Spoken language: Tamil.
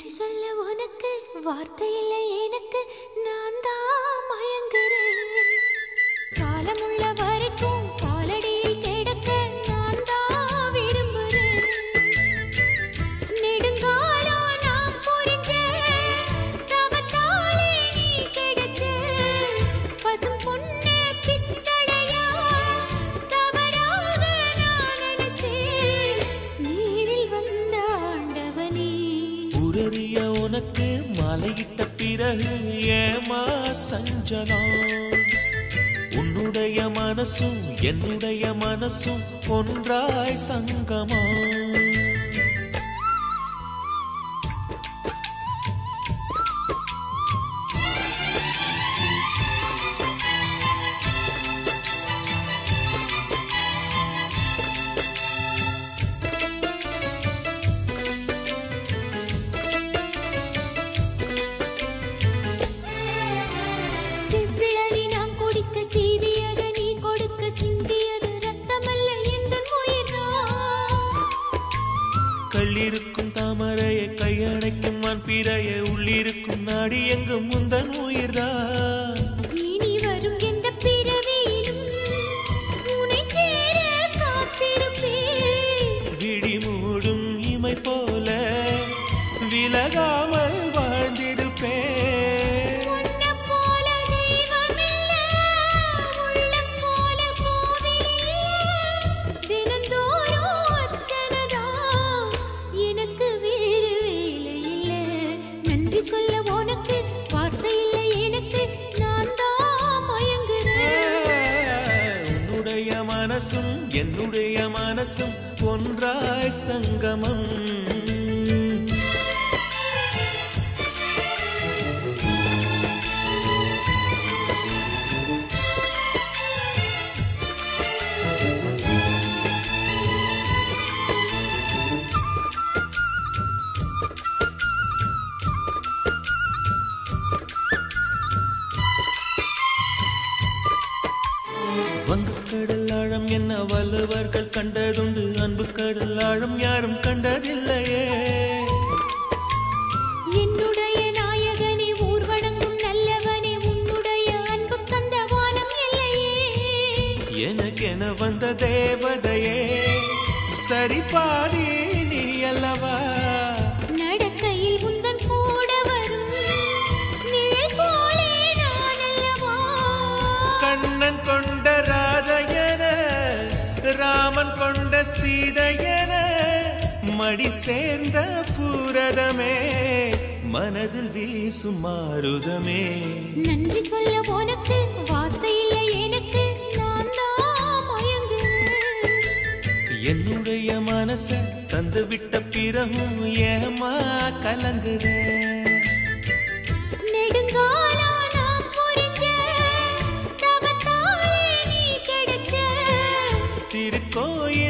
நன்றி சொல்ல உனக்கு வார்த்தை இல்லை எனக்கு நான் தான் மயங்குறேன் காலமுள்ள வரைக்கும் காலடியில் கிடக்க நான் தான் விரும்புறேன் நெடுங்காலம் நான் புரிஞ்ச தவத்தாலே நீ கிடைச்ச பசும் பொன்னே பித்தளையா தவறாக நான் நினைச்சேன் நீரில் வந்த ஆண்டவனே உரறிய உனக்கு மலையிட்ட பிறகு ஏமா சஞ்சலம் உன்னுடைய மனசும் என்னுடைய மனசும் ஒன்றாய் சங்கமா செவ்விழலி நான் குடிக்க சீவியத நீ கொடுக்க சிந்தியது ரத்தமல்ல எந்தன் உயிர்தான் கள்ளிருக்கும் தாமரையை கையடைக்கும் வான்பிறையை உள்ளிருக்கும் நாடி எங்கும் முந்தன் உயிர்தான் இனி வரும் எந்த பிறவியிலும் உன்னை சேர காத்திருப்பேன் விழி மூடும் இமை போல விலகாமல் வாழ்ந்திருப்பேன் உன்னைப் போல தெய்வமில்ல, உள்ளம் போல கோவிலில்ல. தினந்தோறும் அர்ச்சனைதான், எனக்கு வேறு வேலை இல்ல. நன்றி சொல்ல உனக்கு வார்த்தை இல்லை எனக்கு நான் தான் மயங்குறேன் உன்னுடைய மனசும் என்னுடைய மனசும் ஒன்றாய் சங்கமம் வங்கக்கடல் ஆழம் என்ன வள்ளுவர்கள் கண்டதுண்டு அன்பு கடல் ஆழம் யாரும் கண்டதில்லையே என்னுடைய நாயகனே ஊர்வணங்கும் நல்லவனே உன்னுடைய அன்பு கந்த வானம் இல்லையே எனக்கென வந்த தேவதையே சரி பாதி நீ அல்லவா நடக்கையில் உந்தன் கூட வரும் நிழல் போலே நான் அல்லவா கண்ணன் கொண்ட ராதையன ராமன் கொண்ட சீதையன மடி சேர்ந்த பூரதமே மனதில் வீசும் மாருதமே நன்றி சொல்ல உனக்கு வார்த்தை இல்லை எனக்கு நான் தான் மயங்குறேன் என்னுடைய மனச தந்து விட்ட பிறகும் ஏமா கலங்குற நெடுங்காலம் நான் புரிஞ்ச தவத்தாலே நீ கிடைச்ச திருக்கோயில்